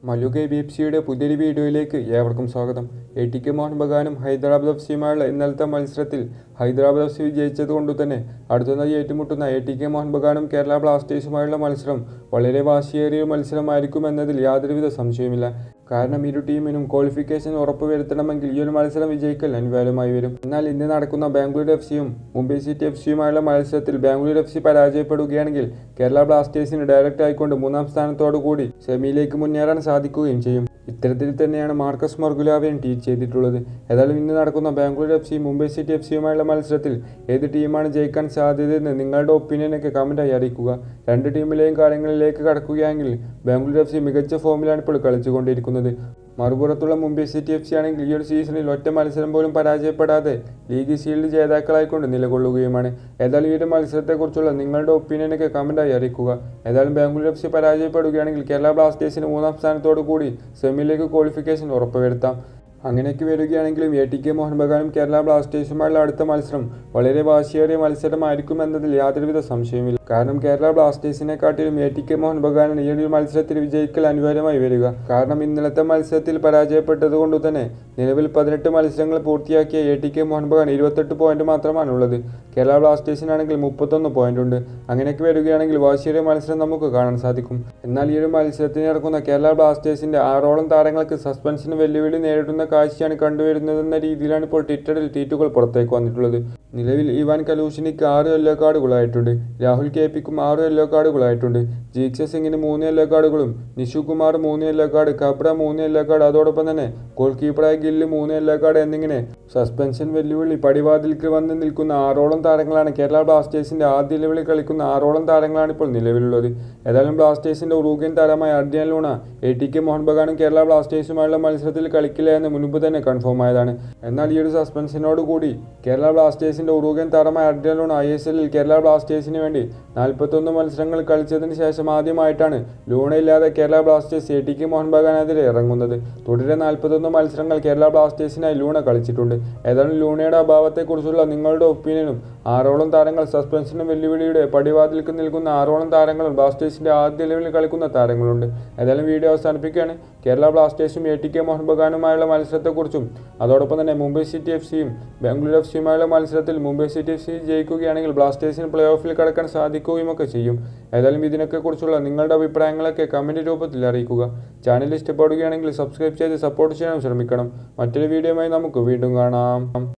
Mallu K B F സിയുടെ പുതിയൊരു വീഡിയോയിലേക്ക് ഏവർക്കും സ്വാഗതം എ ടി കെ മോഹൻ ബഗാനും ഹൈദരാബാദ് എഫ് സിയുമായുള്ള ഇന്നലത്തെ മത്സരത്തിൽ ഹൈദരാബാദ് എഫ് സി വിജയിച്ചതുകൊണ്ട് തന്നെ അടുത്തതായി ഏറ്റുമുട്ടുന്ന എ ടി കെ മോഹൻ ബഗാനും കേരള ബ്ലാസ്റ്റേഴ്സുമായുള്ള മത്സരം വളരെ വാശിയേറിയ മത്സരമായിരിക്കും എന്നതിൽ യാതൊരുവിധ സംശയവുമില്ല കാരണം ഇരു ടീമിനും ക്വാളിഫിക്കേഷൻ ഉറപ്പുവരുത്തണമെങ്കിൽ ഈ ഒരു മത്സരം വിജയിക്കൽ അനിവാര്യമായി വരും എന്നാൽ ഇന്ന് നടക്കുന്ന ബാംഗ്ലൂർ എഫ് സിയും മുംബൈ സിറ്റി എഫ് സിയുമായുള്ള മത്സരത്തിൽ ബാംഗ്ലൂർ എഫ് സി പരാജയപ്പെടുകയാണെങ്കിൽ കേരള ബ്ലാസ്റ്റേഴ്സിന് ഡയറക്റ്റ് ആയിക്കൊണ്ട് മൂന്നാം സ്ഥാനത്തോടു കൂടി സെമിയിലേക്ക് മുന്നേറാൻ സാധിക്കുകയും ചെയ്യും ഇത്തരത്തിൽ തന്നെയാണ് മാർക്കസ് മർഗുലാവിയൻ ട്വീറ്റ് ചെയ്തിട്ടുള്ളത് ഏതായാലും ഇന്ന് നടക്കുന്ന Bangalore F C Mumbai City F സിയുമായുള്ള മത്സരത്തിൽ ഏത് ടീമാണ് ജയിക്കാൻ സാധ്യതയെന്ന് നിങ്ങളുടെ ഒപ്പീനിയനൊക്കെ കമൻറ്റായി അറിയിക്കുക രണ്ട് ടീമിലെയും കാര്യങ്ങളിലേക്ക് കടക്കുകയാണെങ്കിൽ ബാംഗ്ലൂർ എഫ് സി മികച്ച ഫോമിലാണ് ഇപ്പോൾ കളിച്ചുകൊണ്ടിരിക്കുന്നത് മറുപുറത്തുള്ള മുംബൈ സിറ്റി എഫ് സി ആണെങ്കിൽ ഈ ഒരു സീസണിൽ ഒറ്റ മത്സരം പോലും പരാജയപ്പെടാതെ ലീഗ് ഷീൽഡ് ജേതാക്കളായിക്കൊണ്ട് നിലകൊള്ളുകയുമാണ് ഏതായാലും ഈ ഒരു മത്സരത്തെക്കുറിച്ചുള്ള നിങ്ങളുടെ ഒപ്പീനിയനൊക്കെ കമൻറ്റായി അറിയിക്കുക ഏതായാലും ബാംഗ്ലൂർ എഫ് സി പരാജയപ്പെടുകയാണെങ്കിൽ കേരള ബ്ലാസ്റ്റേഴ്സിന് മൂന്നാം സ്ഥാനത്തോടു കൂടി സെമിയിലേക്ക് ക്വാളിഫിക്കേഷൻ ഉറപ്പുവരുത്താം അങ്ങനെയൊക്കെ വരികയാണെങ്കിലും എ ടി കെ മോഹൻ ബഗാനും കേരള ബ്ലാസ്റ്റേഴ്സുമായുള്ള അടുത്ത മത്സരം വളരെ വാശിയേറിയ മത്സരമായിരിക്കും എന്നതിൽ യാതൊരുവിധ സംശയവുമില്ല കാരണം കേരള ബ്ലാസ്റ്റേഴ്സിനെക്കാട്ടിലും എ ടി കെ മോഹൻ ബഗാനാണ് ഈ ഒരു മത്സരത്തിൽ വിജയിക്കൽ അനിവാര്യമായി വരിക കാരണം ഇന്നലത്തെ മത്സരത്തിൽ പരാജയപ്പെട്ടത് കൊണ്ട് തന്നെ നിലവിൽ പതിനെട്ട് മത്സരങ്ങൾ പൂർത്തിയാക്കിയ A T K Mohan Bagan ഇരുപത്തെട്ട് പോയിന്റ് മാത്രമാണ് ഉള്ളത് കേരള ബ്ലാസ്റ്റേഴ്സിനാണെങ്കിൽ മുപ്പത്തൊന്ന് പോയിന്റ് ഉണ്ട് അങ്ങനെയൊക്കെ വരികയാണെങ്കിൽ വാശിയേറിയ മത്സരം നമുക്ക് കാണാൻ സാധിക്കും എന്നാൽ ഈ ഒരു മത്സരത്തിന് നടക്കുന്ന കേരള ബ്ലാസ്റ്റേഴ്സിന്റെ ആറോളം താരങ്ങൾക്ക് സസ്പെൻഷന് വെല്ലുവിളി നേരിടുന്ന കാഴ്ചയാണ് കണ്ടുവരുന്നതെന്ന രീതിയിലാണ് ഇപ്പോൾ ട്വിറ്ററിൽ ട്വീറ്റുകൾ പുറത്തേക്ക് വന്നിട്ടുള്ളത് നിലവിൽ ഇവാൻ കലൂഷിനിക്ക് ആറ് യെല്ലോ കാർഡുകളായിട്ടുണ്ട് രാഹുൽ കെ പിക്കും ആറ് യെല്ലോ കാർഡുകളായിട്ടുണ്ട് ജീക്ഷ സിംഗിന് മൂന്ന് യെല്ലോ കാർഡുകളും നിഷു കുമാർ മൂന്ന് യെല്ലോ കാർഡ് കബ്ര മൂന്ന് യെല്ലോ കാർഡ് അതോടൊപ്പം തന്നെ ഗോൾ കീപ്പറായ ഗില്ല് മൂന്ന് യെല്ലോ കാർഡ് എന്നിങ്ങനെ സസ്പെൻഷൻ വെല്ലുവിളി പടിവാതിൽക്ക് വന്ന് നിൽക്കുന്ന ആറോളം താരങ്ങളാണ് കേരള ബ്ലാസ്റ്റേഴ്സിന്റെ ആദ്യ ലെവലിൽ കളിക്കുന്ന ആറോളം താരങ്ങളാണ് ഇപ്പോൾ നിലവിലുള്ളത് ഏതായാലും ബ്ലാസ്റ്റേഴ്സിന്റെ ഉറൂഗ്യൻ താരമായ അർഡിയൻ Luna A T K Mohan ബഗാനും കേരള ബ്ലാസ്റ്റേഴ്സുമായുള്ള മത്സരത്തിൽ കളിക്കില്ല എന്ന് മുൻപ് തന്നെ കൺഫേം ആയതാണ് എന്നാൽ ഈ ഒരു സസ്പെൻഷനോട് കൂടി കേരള ബ്ലാസ്റ്റേഴ്സിന്റെ ഉറൂഗ്യൻ താരമായ അർഡിയൻ ലൂണ ഐ എസ് എല്ലിൽ കേരള ബ്ലാസ്റ്റേഴ്സിന് വേണ്ടി നാൽപ്പത്തൊന്ന് മത്സരങ്ങൾ കളിച്ചതിന് ശേഷം ആദ്യമായിട്ടാണ് ലൂണ ഇല്ലാതെ Kerala Blasters A T K Mohan ബഗാനെതിരെ ഇറങ്ങുന്നത് തുടരെ നാൽപ്പത്തൊന്ന് മത്സരങ്ങൾ കേരള ബ്ലാസ്റ്റേഴ്സിനായി ലൂണ കളിച്ചിട്ടുണ്ട് ഏതായാലും ലൂണയുടെ അഭാവത്തെക്കുറിച്ചുള്ള നിങ്ങളുടെ ഒപ്പീനിയനും ആറോളം താരങ്ങൾ സസ്പെൻഷനും വെല്ലുവിളിയുടെ പടിവാതിൽക്ക് നിൽക്കുന്ന ആറോളം താരങ്ങളും ബ്ലാസ്റ്റേഴ്സിന്റെ ആദ്യ ലെവലിൽ കളിക്കുന്ന താരങ്ങളുണ്ട് ഏതായാലും വീഡിയോ അവസാനിപ്പിക്കുകയാണ് കേരള ബ്ലാസ്റ്റേഴ്സും എ ടി കെ മോഹൻ ബഗാനുമായുള്ള മത്സരത്തെക്കുറിച്ചും അതോടൊപ്പം തന്നെ മുംബൈ സിറ്റി എഫ് സിയും ബാംഗ്ലൂർ എഫ് സിയുമായുള്ള മത്സരത്തിൽ മുംബൈ സിറ്റി എഫ് സി ജയിക്കുകയാണെങ്കിൽ ബ്ലാസ്റ്റേഴ്സിന് പ്ലേ ഓഫിൽ കടക്കാൻ സാധിക്കുകയുമൊക്കെ ചെയ്യും ഏതായാലും ഇതിനൊക്കെ കുറിച്ചുള്ള നിങ്ങളുടെ അഭിപ്രായങ്ങളൊക്കെ കമൻറ്റ് രൂപത്തിൽ അറിയിക്കുക ചാനൽ ഇഷ്ടപ്പെടുകയാണെങ്കിൽ സബ്സ്ക്രൈബ് ചെയ്ത് സപ്പോർട്ട് ചെയ്യാൻ ശ്രമിക്കണം മറ്റൊരു വീഡിയോയുമായി നമുക്ക് വീണ്ടും കാണാം